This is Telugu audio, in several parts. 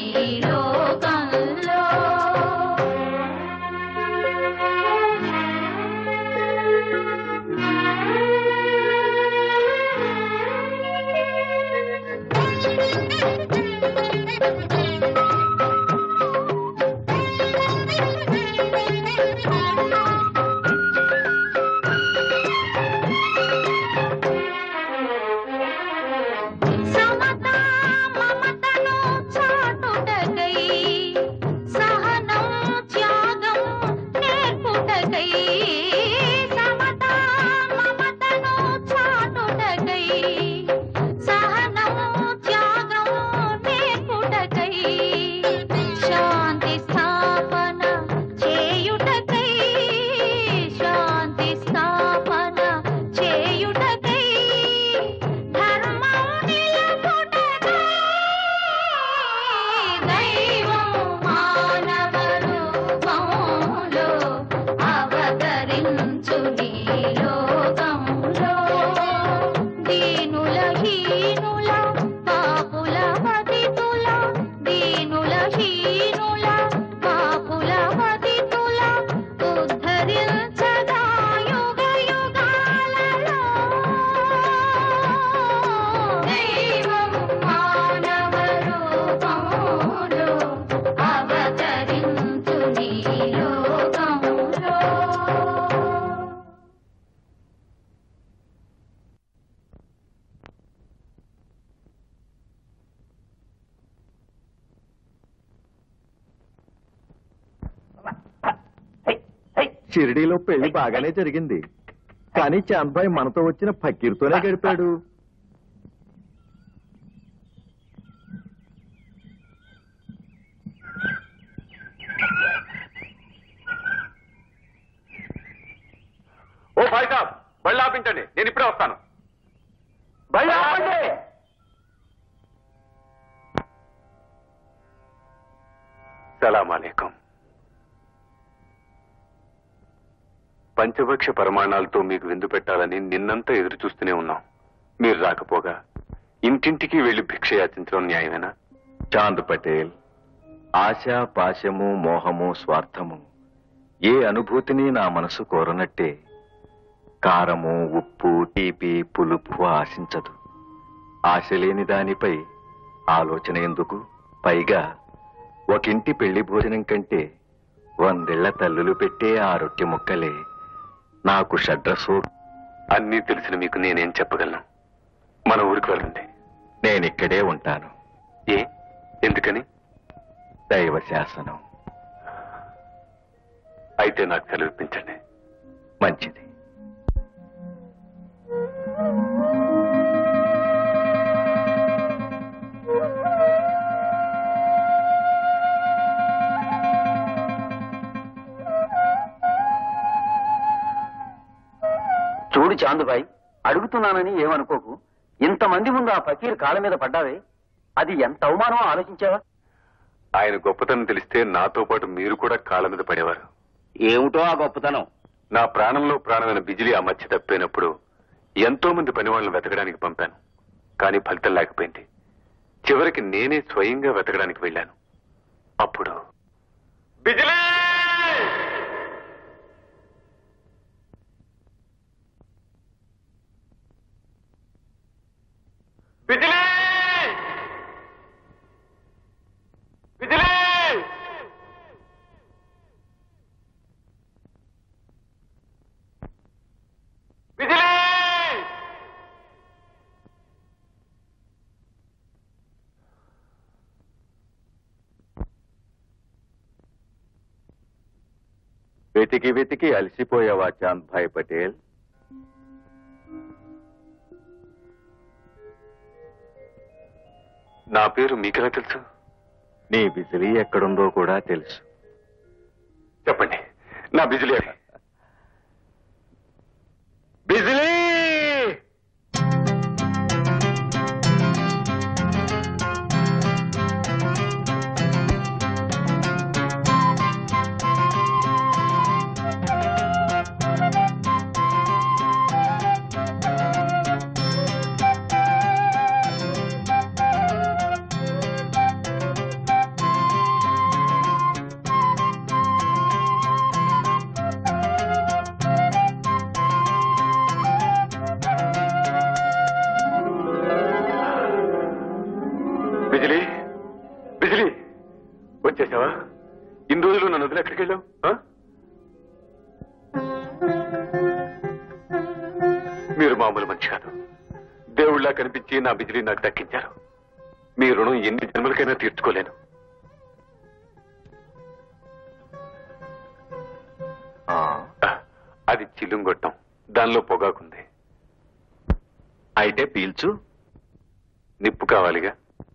లోకంలో సమతా మమతను చాటుటకై సహనం త్యాగం నేర్పుటకై సమతా మమతను చాటుటకై సహనం త్యాగం నేర్పుటకై శాంతి స్థాపన చేయుటకై శాంతి స్థాపన చేయుటకై ధర్మం నిలపుటకై దైవం మానవ రూపంలో అవతరించుని లోకంలో దీనుల హీనుల పాపుల పతితుల దీనుల హీనుల పాపుల పతితుల ఉద్ధరించగా యుగ యుగాలలో దైవం మానవ రూపంలో అవతరించుని లోకంలో షిరిడీలో పెళ్లి బాగానే జరిగింది కానీ చాంద్బాయ్ మనతో వచ్చిన ఫకీర్తోనే గడిపాడు ఓ భాయ్ సాబ్ బళ్ళు ఆపించండి నేను ఇప్పుడే వస్తాను బళ్ళు ఆపండి సలాం అలైకుం పంచభక్ష ప్రమాణాలతో మీకు విందు పెట్టాలని నిన్నంతా ఎదురు చూస్తూనే ఉన్నాం మీరు రాకపోగా ఇంటింటికి వెళ్లి భిక్ష యాచించడం న్యాయమేనా చాంద్ పటేల్ ఆశ పాశము మోహము స్వార్థము ఏ అనుభూతిని నా మనసు కోరనట్టే కారము ఉప్పు తీపి పులుపు ఆశించదు ఆశ లేని దానిపై ఆలోచన ఎందుకు పైగా ఒకింటి పెళ్లి భోజనం కంటే వందేళ్ల తల్లులు పెట్టే ఆ రొట్టె ముక్కలే నాకు షడ్రసో అన్నీ తెలిసిన మీకు నేనేం చెప్పగలను మన ఊరికి వెళ్ళండి నేనిక్కడే ఉంటాను ఏ ఎందుకని దైవ శాసనం అయితే నాకు సెలవిప్పించండి మంచిది చూడు చాందుబాయ్ అడుగుతున్నానని ఏమనుకోకు ఇంతమంది ముందు ఆ ఫకీర్ కాళ్ళ మీద పడ్డావే అది ఎంత అవమానమో ఆలోచించావా ఆయన గొప్పతనం తెలిస్తే నాతో పాటు మీరు కూడా కాళ్ళ మీద పడేవారు ఏమిటో ఆ గొప్పతనం నా ప్రాణంలో ప్రాణమైన బిజిలీ ఆ మధ్య తప్పినప్పుడు ఎంతో మంది పనివాళ్ళని వెతకడానికి పంపాను కానీ ఫలితం లేకపోయింది చివరికి నేనే స్వయంగా వెతకడానికి వెళ్ళాను అప్పుడు బిజిలీ బిజిలీ బిజిలీ బిజిలీ వెతికి వెతికి అలసిపోయావా చాంద్ భాయ్ పటేల్ నా పేరు మీకెలా తెలుసు నీ బిజిలీ ఎక్కడుందో కూడా తెలుసు చెప్పండి నా బిజిలీ అది. బిజిలీ వచ్చేసావా ఇన్ని రోజులు నన్ను వదిలి ఎక్కడికి వెళ్ళావు ఆ? మీరు మామూలు మనిషి కాదు దేవుళ్ళ కనిపించి నా బిజిలీ నాకు దక్కించారు మీ రుణం ఎన్ని జన్మలకైనా తీర్చుకోలేను ఆ, ఆ, అది చిలుంగొట్టం దానిలో పొగాకుంది అయితే పీల్చు నిప్పు కావాలిగా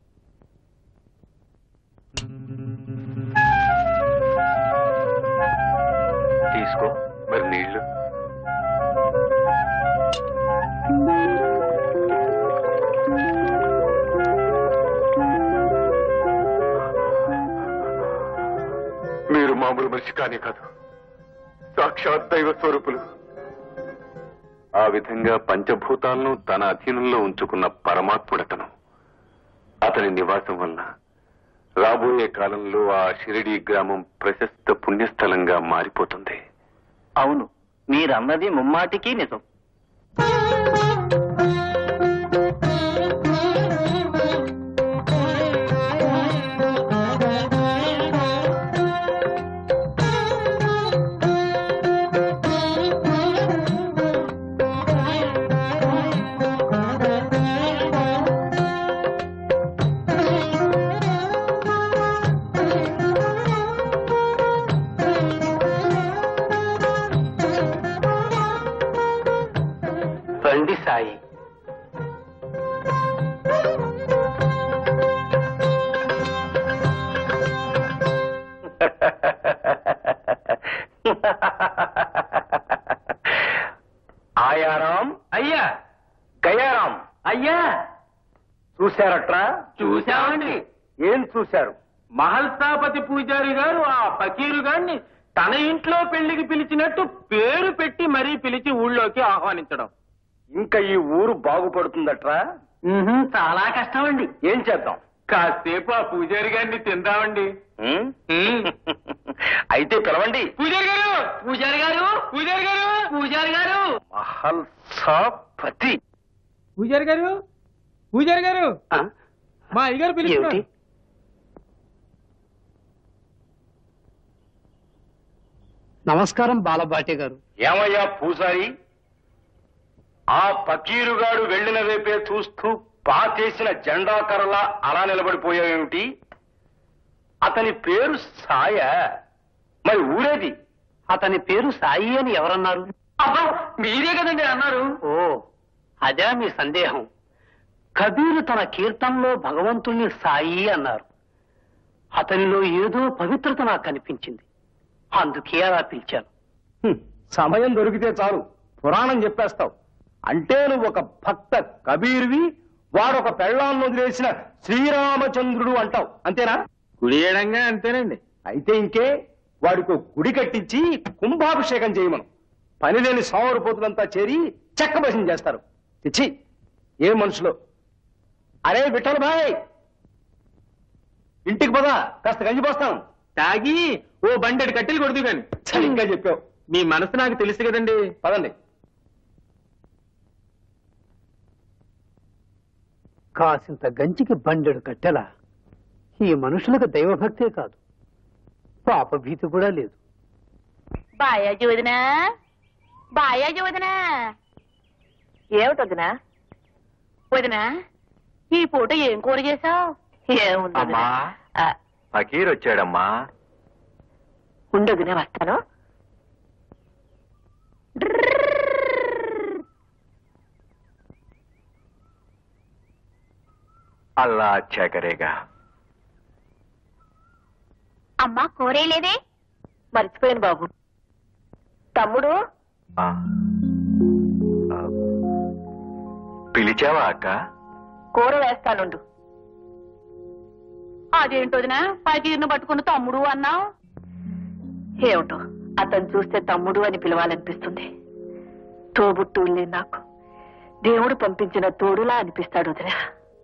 తీసుకో మరి నీళ్లు మీరు మామూలు మనిషి కానీ కాదు సాక్షాత్ దైవ స్వరూపులు ఆ విధంగా పంచభూతాలను తన అధీనంలో ఉంచుకున్న పరమాత్ముడతను అతని నివాసం వలన రాబోయే కాలంలో ఆ షిరిడి గ్రామం ప్రశస్త పుణ్యస్థలంగా మారిపోతుంది అవును మీరన్నది ముమ్మాటికి నిజం రండి సాయి ఆయారాం అయ్యా గయారాం అయ్యా చూశారట్రా చూశామండి ఏం చూశారు మహల్సాపతి పూజారి గారు ఆ ఫకీరు గారిని తన ఇంట్లో పెళ్లికి పిలిచినట్టు పేరు పెట్టి మరీ పిలిచి ఊళ్ళోకి ఆహ్వానించడం ఇంకా ఈ ఊరు బాగుపడుతుందట్రా చాలా కష్టం అండి ఏం చేద్దాం కాసేపు ఆ పూజారి గారిని తిందామండి ఉమ్? ఉమ్. అయితే పిలవండి పూజారి గారు పూజారి గారు పూజారి గారు పూజారి గారు మహల్సాపతి పూజారి గారు పూజారి గారు ఆ? మా అయ్యగారు ఏమిటి నమస్కారం బాలబాటి గారు ఏమయ్యా పూజారి ఆ పకీరుగాడు వెళ్ళిన వైపే చూస్తూ పాతేసిన జెండా కర్రలా అలా నిలబడిపోయావేమిటి అతని పేరు సాయ మరి ఊరేది అతని పేరు సాయి అని ఎవరన్నారు మీరే కదండి అన్నారు ఓ అదే మీ సందేహం కబీరు తన కీర్తనలో భగవంతుణ్ణి సాయి అన్నారు అతనిలో ఏదో పవిత్రత నాకు కనిపించింది అందుకే అలా పిలిచాను హ్మ్, సమయం దొరికితే చాలు పురాణం చెప్పేస్తావు అంటే నువ్వు ఒక భక్త కబీర్వి వాడొక పెళ్ళాన్ని వదిలేసిన శ్రీరామచంద్రుడు అంటావు అంతేనా కుడియడంగా అంతేనండి అయితే ఇంకే వాడికి ఒక గుడి కట్టించి కుంభాభిషేకం చేయమను పని లేని సోమరిపోతులంతా చేరి చెక్కభజన చేస్తారు తెచ్చి ఏ మనుషులు అరే విఠల్ భాయ్ ఇంటికి పదా కాస్త గంజిపోస్తాం తాగి ఓ బండెడు కట్టెలు కొడుతూ గాని సరిగ్గా చెప్పావు మీ మనసు నాకు తెలుసు కదండి పదండి కాసింత గంజికి బండెడు కట్టెలా ఈ మనుషులకు దైవభక్తే కాదు పాపభీతి కూడా లేదు బాయా జోదినా బాయా జోదినా ఏమిటి వదినా వదినా ఈ పూట ఏం కూర చేసావు ఏముంది అమ్మా ఫకీర్ వచ్చాడమ్మా ఉండదునే వస్తాను అల్లా అచ్చా కరేగా అమ్మా కూరే లేదే మర్చిపోయాను బాబు తమ్ముడు ఆ. ఆ. పిలిచావా అక్క కూర వేస్తానుండు అదేంటో వదినా పైకీరును పట్టుకుని తమ్ముడు అన్నావు ఏమిటో అతను చూస్తే తమ్ముడు అని పిలవాలనిపిస్తుంది తోబుట్టువులే నాకు దేవుడు పంపించిన తోడులా అనిపిస్తాడు వదినా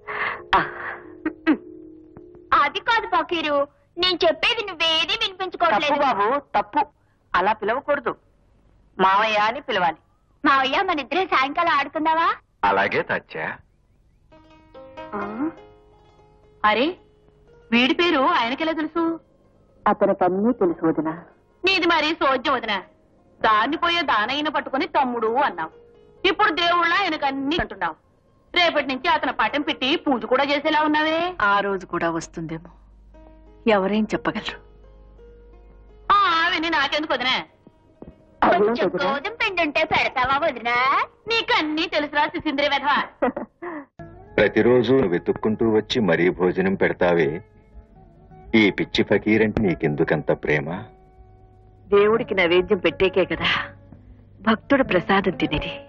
అది కాదు పకీరు నేను చెప్పేది నువ్వేది తప్పు వినిపించుకోవట్లేదు బాబు తప్పు అలా పిలవకూడదు మావయ్య అని పిలవాలి మావయ్య మన ఇద్దరే సాయంకాలం ఆడుకుందావా అలాగే తచ్చా అరే వీడి పేరు ఆయనకెలా తెలుసు అతనికి అన్నీ తెలుసు వదిన నీది మరి సోద్యం వదిన దాన్ని పోయే దానయ్యను పట్టుకుని తమ్ముడు అన్నావు ఇప్పుడు దేవుళ్ళ ఆయనకన్నీ అంటున్నావు రేపటి నుంచి అతను పటం పెట్టి పూజ కూడా చేసేలా ఉన్నావే ఆ రోజు కూడా వస్తుందేమో ఎవరేం చెప్పగలరు ఆ ఆవిని నాకెందుకు వదినా కొంచెం గోధుమ పిండి ఉంటే పెడతావా వదినా నీకన్నీ తెలుసురా సిసింద్రి వెధవ ప్రతిరోజు నువ్వు వెతుక్కుంటూ వచ్చి మరీ భోజనం పెడతావే ఈ పిచ్చి ఫకీరంటే నీకెందుకంత ప్రేమ దేవుడికి నైవేద్యం పెట్టేకే కదా భక్తుడు ప్రసాదం తినేది